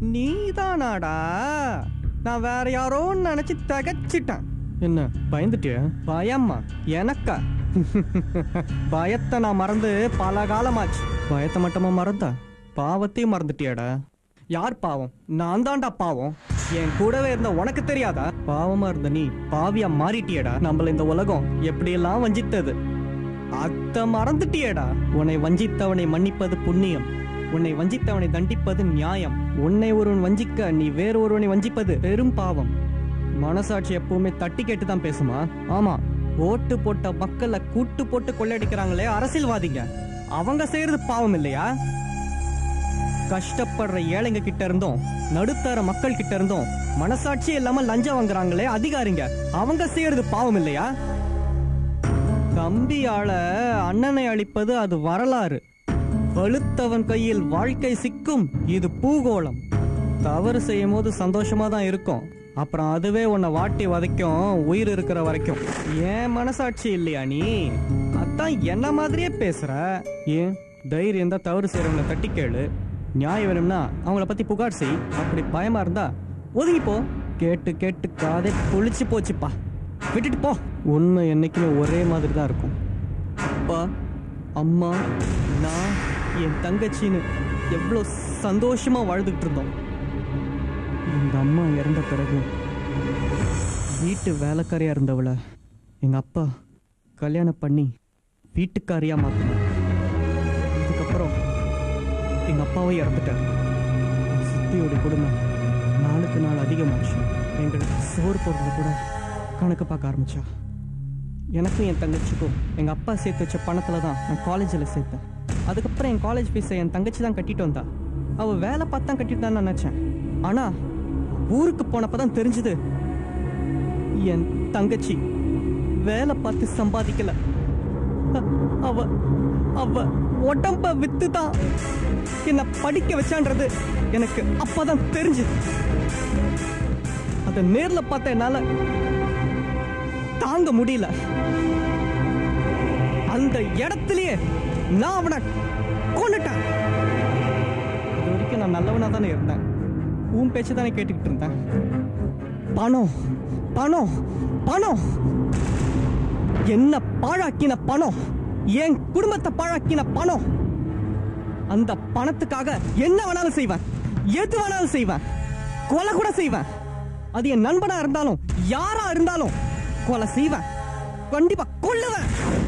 நீதானாடா நான் வேற யாரோன்னு நினைச்சு தகச்சிட்டேன் என்ன பயந்துட்டியா பயம்மா எனக்கா பயத்தை நான் மறந்து பல காலமாச்சு பயத்தை மட்டுமா மறந்தா பாவத்தையும் மறந்துட்டியாடா யார் பாவம் நான் தான்டா பாவம் என் கூடவே இருந்த உனக்கு தெரியாதா பாவமா இருந்த நீ பாவியா மாறிட்டியடா நம்மள இந்த உலகம் எப்படியெல்லாம் வஞ்சித்தது அத மறந்துட்டியேடா உன்னை வஞ்சித்தவனை மன்னிப்பது புண்ணியம் உன்னை வஞ்சித்தவனை தண்டிப்பது நியாயம் உன்னை ஒருவன் வஞ்சிக்க நீ வேறு ஒருவனை வஞ்சிப்பது பெரும் பாவம் மனசாட்சி எப்பவுமே தட்டி கேட்டு தான் பேசுமா ஆமா ஓட்டு போட்ட மக்களை கூட்டு போட்டு கொள்ளையடிக்கிறாங்களே அரசியல்வாதிங்க அவங்க செய்யறது பாவம் இல்லையா கஷ்டப்படுற ஏழைங்க கிட்ட இருந்தும் நடுத்தர மக்கள் கிட்ட இருந்தும் மனசாட்சி இல்லாம லஞ்சம் வாங்குறாங்களே அதிகாரிங்க அவங்க செய்யறது பாவம் இல்லையா தம்பியால அண்ணனை அழிப்பது அது வரலாறு வலுத்தவன் கையில் வாழ்க்கை சிக்கும் இது பூகோளம் தவறு செய்யும் போது சந்தோஷமா தான் இருக்கும் அப்புறம் அதுவே உன்னை வாட்டி வதைக்கும் உயிர் இருக்கிற வரைக்கும் ஏன் மனசாட்சி இல்லையா நீ அதான் என்ன மாதிரியே பேசுற ஏன் தைரியம் தான் தவறு செய்யறவங்களை தட்டி கேளு நியாயம் வேணும்னா அவங்கள பத்தி புகார் செய் அப்படி பயமா இருந்தா ஒதுங்கி போ கேட்டு கேட்டு காதே புளிச்சு போச்சுப்பா விட்டுட்டு போ உண்மை என்னைக்குமே ஒரே மாதிரி தான் இருக்கும் அப்பா அம்மா நான் என் தங்கச்சின்னு எவ்வளோ சந்தோஷமா வாழ்ந்துகிட்டு இருந்தோம் எங்க அம்மா இறந்த பிறகு வீட்டு வேலைக்காரியா இருந்தவளை எங்க அப்பா கல்யாணம் பண்ணி வீட்டுக்காரியா மாத்தினார் இதுக்கப்புறம் எங்க அப்பாவும் இறந்துட்டார் சித்தியோட கொடுமை நாளுக்கு நாள் அதிகமாச்சு எங்களுக்கு சோறு போடுறது கூட கணக்கு பார்க்க ஆரம்பிச்சா எனக்கும் என் தங்கச்சிக்கும் எங்க அப்பா சேர்த்து வச்ச பணத்துல தான் நான் காலேஜில் சேர்த்தேன் அதுக்கப்புறம் என் காலேஜ் ஃபீஸை என் தங்கச்சி தான் கட்டிட்டு வந்தா அவ வேலை பார்த்து தான் கட்டிட்டு தான் நினைச்சேன் ஆனா ஊருக்கு போனப்ப தான் தெரிஞ்சது என் தங்கச்சி வேலை பார்த்து சம்பாதிக்கல அ- அவ அவ உடம்ப வித்து தான் என்ன படிக்க வச்சான்றது எனக்கு அப்பதான் தெரிஞ்சுது அதை நேர்ல பார்த்த என்னால தாங்க முடியல அந்த இடத்திலேயே நான் அவனை கொண்டுட்டேன் இது வரைக்கும் நான் நல்லவனா தானே இருந்தேன் உன் பேச்சு தானே கேட்டுக்கிட்டு இருந்தேன் பணம் பணம் பணம் என்ன பாழாக்கின பணம் என் குடும்பத்தை பாழாக்கின பணம் அந்த பணத்துக்காக என்ன வேணாலும் செய்வேன் எது வேணாலும் செய்வேன் கொலை கூட செய்வேன் அது என் நண்பனா இருந்தாலும் யாரா இருந்தாலும் கொலை செய்வேன் கண்டிப்பா கொல்லுவேன்